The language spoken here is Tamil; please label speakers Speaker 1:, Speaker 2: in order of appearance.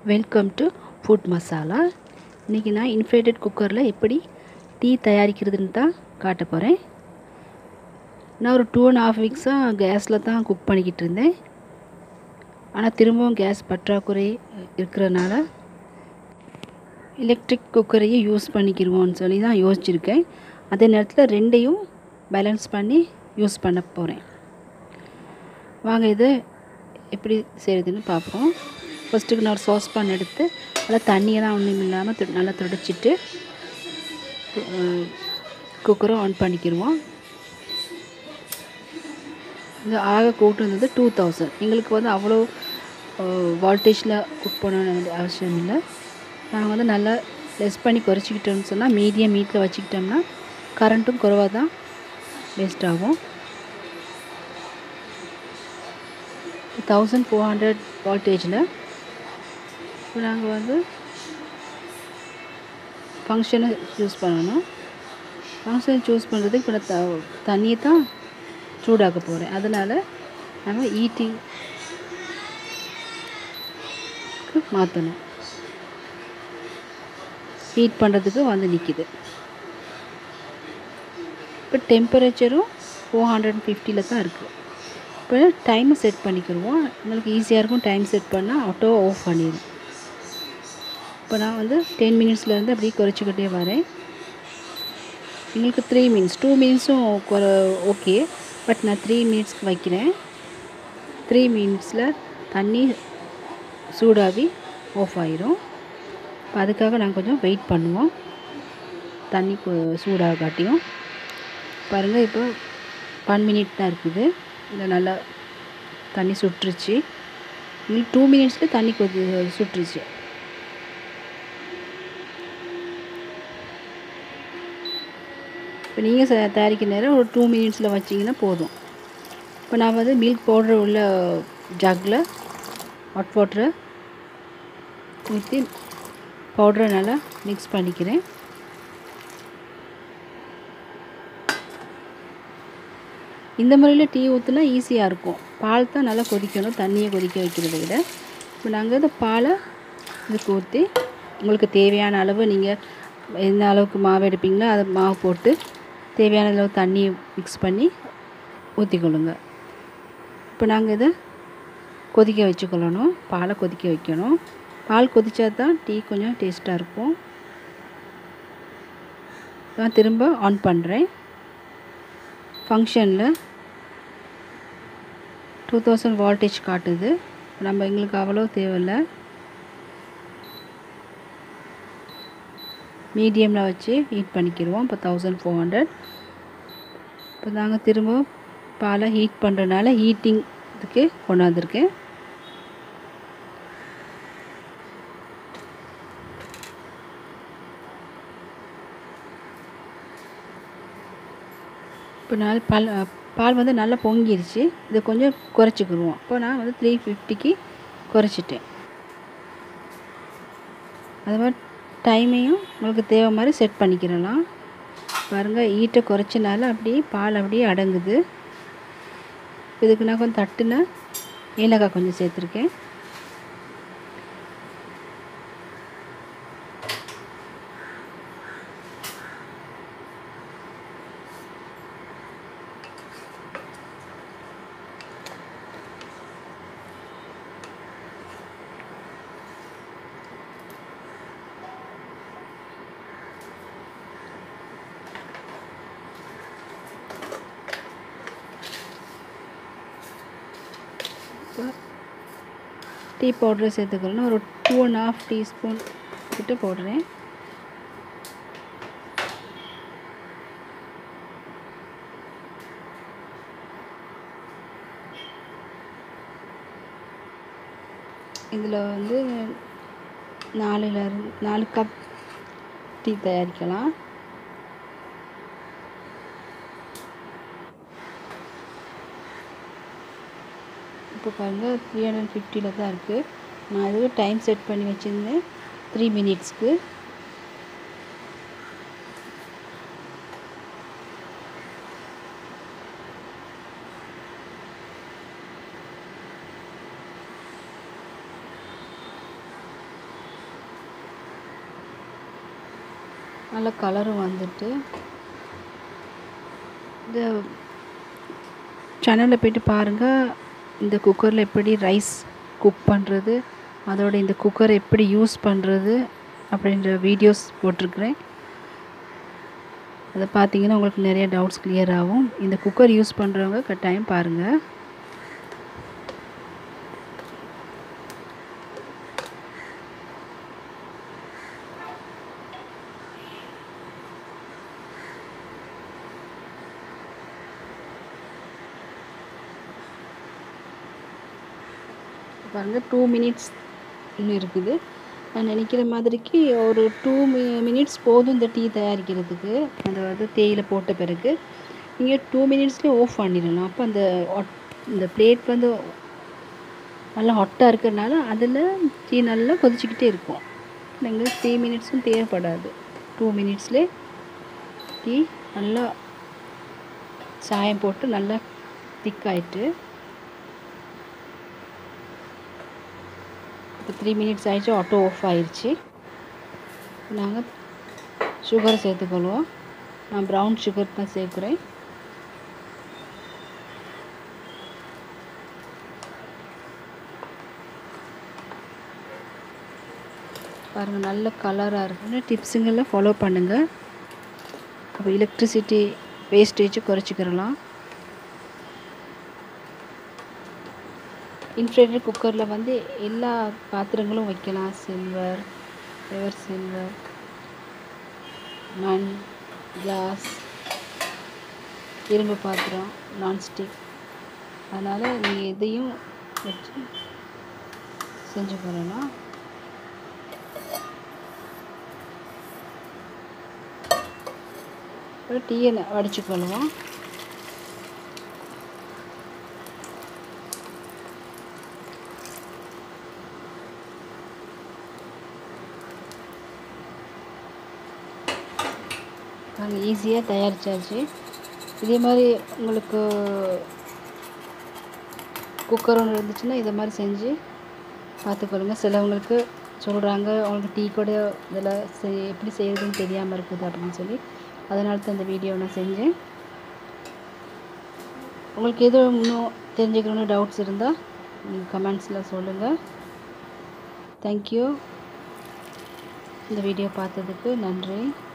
Speaker 1: வெல்கம் டு ஃபுட் மசாலா இன்றைக்கி நான் இன்ஃப்ளேட்டட் குக்கரில் எப்படி டீ தயாரிக்கிறதுன்னு தான் காட்ட போகிறேன் நான் ஒரு டூ அண்ட் ஹாஃப் வீக்ஸாக கேஸில் தான் குக் பண்ணிக்கிட்டு இருந்தேன் ஆனால் திரும்பவும் கேஸ் பற்றாக்குறை இருக்கிறனால எலக்ட்ரிக் குக்கரையே யூஸ் பண்ணிக்கிருவோம்னு சொல்லி தான் யோசிச்சிருக்கேன் அதே நேரத்தில் ரெண்டையும் பேலன்ஸ் பண்ணி யூஸ் பண்ண போகிறேன் வாங்க இது எப்படி செய்கிறதுன்னு பார்ப்போம் ஃபஸ்ட்டுக்கு நான் ஒரு சாஸ் பான் எடுத்து அதில் தண்ணியெல்லாம் ஒன்றும் இல்லாமல் து- நல்லா துடைச்சிட்டு குக்கரை ஆன் பண்ணிக்கிடுவோம் இது ஆக கூட்டு வந்தது டூ தௌசண்ட் எங்களுக்கு வந்து அவ்வளோ வால்டேஜில் குக் பண்ண வேண்டிய அவசியம் இல்லை நாங்கள் வந்து நல்லா லெஸ் பண்ணி குறைச்சிக்கிட்டோம்னு சொன்னால் மீடியம் மீட்டில் வச்சுக்கிட்டோம்னா கரண்ட்டும் குறைவாக தான் வேஸ்ட் ஆகும் தௌசண்ட் ஃபோர் ஹண்ட்ரட் வால்டேஜில் இப்போ நாங்கள் வந்து ஃபங்க்ஷனை யூஸ் பண்ணணும் ஃபங்க்ஷனை சூஸ் பண்ணுறதுக்கு இப்போ நான் த தண்ணியை தான் சூடாக்க போகிறேன் அதனால் நம்ம ஈட்டிங் மாற்றணும் ஹீட் பண்ணுறதுக்கு வந்து நிற்கிது இப்போ டெம்பரேச்சரும் ஃபோர் ஹண்ட்ரட் ஃபிஃப்டியில் தான் இருக்குது இப்போ டைமை செட் பண்ணிக்கிடுவோம் நம்மளுக்கு ஈஸியாக இருக்கும் டைம் செட் பண்ணால் ஆட்டோ ஆஃப் பண்ணிடும் இப்போ நான் வந்து டென் மினிட்ஸ்லேருந்து அப்படியே குறைச்சிக்கிட்டே வரேன் எங்களுக்கு த்ரீ மினிட்ஸ் டூ மினிட்ஸும் ஓகே பட் நான் த்ரீ மினிட்ஸ்க்கு வைக்கிறேன் த்ரீ மினிட்ஸில் தண்ணி சூடாகி ஆஃப் ஆயிரும் இப்போ அதுக்காக நாங்கள் கொஞ்சம் வெயிட் பண்ணுவோம் தண்ணி கு- சூடாக காட்டியும் பாருங்கள் இப்போ ஒன் மினிட் தான் இருக்குது இதில் நல்லா தண்ணி சுட்டுருச்சு இன்னும் டூ மினிட்ஸில் தண்ணி கொதி சுட்டுருச்சு இப்போ நீங்கள் தயாரிக்கிற நேரம் ஒரு டூ மினிட்ஸில் வச்சிங்கன்னா போதும் இப்போ நான் வந்து மில்க் பவுடர் உள்ள ஜக்கில் ஹாட் வாட்டரை ஊற்றி பவுடரை நல்லா மிக்ஸ் பண்ணிக்கிறேன் இந்த முறையில் டீ ஊற்றினா ஈஸியாக இருக்கும் பால் தான் நல்லா கொதிக்கணும் தண்ணியை கொதிக்க வைக்கிறத விட இப்போ நாங்கள் இந்த பாலை இதுக்கு ஊற்றி உங்களுக்கு தேவையான அளவு நீங்கள் எந்த அளவுக்கு மாவு எடுப்பீங்களோ அதை மாவு போட்டு தேவையான அளவு தண்ணியை மிக்ஸ் பண்ணி ஊற்றிக்கொள்ளுங்க இப்போ நாங்கள் இதை கொதிக்க வச்சுக்கொள்ளணும் பாலை கொதிக்க வைக்கணும் பால் கொதிச்சா தான் டீ கொஞ்சம் டேஸ்ட்டாக இருக்கும் நான் திரும்ப ஆன் பண்ணுறேன் ஃபங்க்ஷனில் டூ தௌசண்ட் வால்டேஜ் காட்டுது நம்ம எங்களுக்கு அவ்வளோ தேவையில்ல மீடியமில் வச்சு ஹீட் பண்ணிக்கிடுவோம் இப்போ தௌசண்ட் ஃபோர் ஹண்ட்ரட் இப்போ நாங்கள் திரும்ப பாலை ஹீட் பண்ணுறதுனால ஹீட்டிங் இதுக்கு கொண்டாந்துருக்கேன் இப்போ நாள் பால் பால் வந்து நல்லா பொங்கிருச்சு இதை கொஞ்சம் குறைச்சிக்கிடுவோம் இப்போ நான் வந்து த்ரீ ஃபிஃப்டிக்கு குறைச்சிட்டேன் அது மாதிரி டைமையும் உங்களுக்கு தேவை மாதிரி செட் பண்ணிக்கிறலாம் பாருங்கள் ஈட்டை குறைச்சனால அப்படியே பால் அப்படியே அடங்குது இதுக்கு நான் கொஞ்சம் தட்டுன ஏலக்காய் கொஞ்சம் சேர்த்துருக்கேன் இப்போ டீ பவுடரை சேர்த்துக்கலாம் ஒரு டூ அண்ட் ஹாஃப் டீஸ்பூன் கிட்ட போடுறேன் இதில் வந்து நாலுல இருந்து நாலு கப் டீ தயாரிக்கலாம் இப்போ பாருங்கள் த்ரீ ஹண்ட்ரட் ஃபிஃப்டியில் தான் இருக்குது நான் இதுக்கு டைம் செட் பண்ணி வச்சுருந்தேன் த்ரீ மினிட்ஸ்க்கு நல்ல கலரும் வந்துட்டு இந்த சேனலில் போயிட்டு பாருங்கள் இந்த குக்கரில் எப்படி ரைஸ் குக் பண்ணுறது அதோட இந்த குக்கரை எப்படி யூஸ் பண்ணுறது அப்படின்ற வீடியோஸ் போட்டிருக்கிறேன் அதை பார்த்தீங்கன்னா உங்களுக்கு நிறைய டவுட்ஸ் கிளியர் ஆகும் இந்த குக்கர் யூஸ் பண்ணுறவங்க கட்டாயம் பாருங்கள் பாருங்கள் டூ மினிட்ஸ் இன்னும் இருக்குது நான் நினைக்கிற மாதிரிக்கு ஒரு டூ மி மினிட்ஸ் போதும் இந்த டீ தயாரிக்கிறதுக்கு அந்த வந்து தேயிலை போட்ட பிறகு நீங்கள் டூ மினிட்ஸ்லேயே ஆஃப் பண்ணிடலாம் அப்போ அந்த hot- இந்த பிளேட் வந்து நல்லா ஹாட்டாக இருக்கிறனால அதில் டீ நல்லா கொதிச்சுக்கிட்டே இருக்கும் எங்களுக்கு த்ரீ மினிட்ஸும் தேவைப்படாது டூ மினிட்ஸ்லேயே டீ நல்லா சாயம் போட்டு நல்லா திக்காயிட்டு இப்போ த்ரீ மினிட்ஸ் ஆயிடுச்சு ஆட்டோ ஆஃப் ஆயிடுச்சு நாங்கள் சுகர் சேர்த்துக்கொள்வோம் நான் ப்ரௌன் சுகர் தான் சேர்க்குறேன் பாருங்கள் நல்ல கலராக இருக்குன்னு டிப்ஸுங்களில் ஃபாலோ பண்ணுங்கள் அப்போ எலக்ட்ரிசிட்டி வேஸ்டேஜ் குறைச்சிக்கிறலாம் இன்ஃப்ரேட்டட் குக்கரில் வந்து எல்லா பாத்திரங்களும் வைக்கலாம் சில்வர் எவர் சில்வர் மண் கிளாஸ் இரும்பு பாத்திரம் நான்ஸ்டிக் அதனால் நீங்கள் எதையும் வச்சு செஞ்சு கொள்ளலாம் அப்புறம் டீயை வடிச்சு கொள்வோம் நாங்கள் ஈஸியாக தயாரிச்சாச்சு இதே மாதிரி உங்களுக்கு குக்கர் ஒன்று இருந்துச்சுன்னா இதை மாதிரி செஞ்சு பார்த்துக்கொள்ளுங்க சிலவங்களுக்கு சொல்கிறாங்க அவங்களுக்கு டீ கூட இதில் செய் எப்படி செய்கிறதுன்னு தெரியாமல் இருக்குது அப்படின்னு சொல்லி அதனால தான் இந்த வீடியோ நான் செஞ்சேன் உங்களுக்கு எதுவும் இன்னும் தெரிஞ்சுக்கணும்னு டவுட்ஸ் இருந்தால் நீங்கள் கமெண்ட்ஸில் சொல்லுங்கள் தேங்க்யூ இந்த வீடியோ பார்த்ததுக்கு நன்றி